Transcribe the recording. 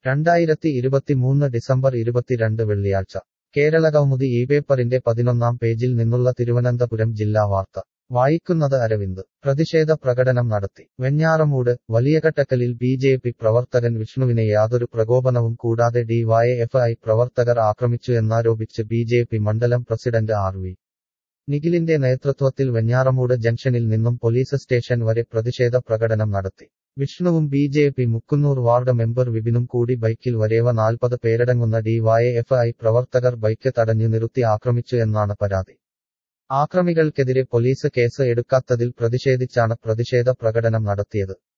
രണ്ടായിരത്തി ഇരുപത്തിമൂന്ന് ഡിസംബർ ഇരുപത്തിരണ്ട് വെള്ളിയാഴ്ച കേരളകൗമുദി ഈ പേപ്പറിന്റെ പതിനൊന്നാം പേജിൽ നിന്നുള്ള തിരുവനന്തപുരം ജില്ലാ വാർത്ത വായിക്കുന്നത് അരവിന്ദ് പ്രതിഷേധ പ്രകടനം നടത്തി വെഞ്ഞാറമൂട് വലിയകട്ടക്കലിൽ ബി ജെ പി പ്രവർത്തകൻ വിഷ്ണുവിനെ യാതൊരു പ്രകോപനവും കൂടാതെ ഡിവൈഎഫ്ഐ പ്രവർത്തകർ ആക്രമിച്ചു എന്നാരോപിച്ച് ബി ജെ പി മണ്ഡലം പ്രസിഡന്റ് ആർ വി നിഖിലിന്റെ നേതൃത്വത്തിൽ വെഞ്ഞാറമൂട് ജംഗ്ഷനിൽ നിന്നും പോലീസ് സ്റ്റേഷൻ വരെ പ്രതിഷേധ പ്രകടനം നടത്തി വിഷ്ണുവും B J P Mukkunnoor ward member വിപിനും കൂടി ബൈക്കിൽ വരേവ നാൽപ്പത് പേരടങ്ങുന്ന ഡിവൈഎഫ്ഐ പ്രവർത്തകർ ബൈക്ക് തടഞ്ഞു നിർത്തി ആക്രമിച്ചു എന്നാണ് പരാതി ആക്രമികൾക്കെതിരെ പോലീസ് കേസ് എടുക്കാത്തതിൽ പ്രതിഷേധിച്ചാണ് പ്രതിഷേധ പ്രകടനം നടത്തിയത്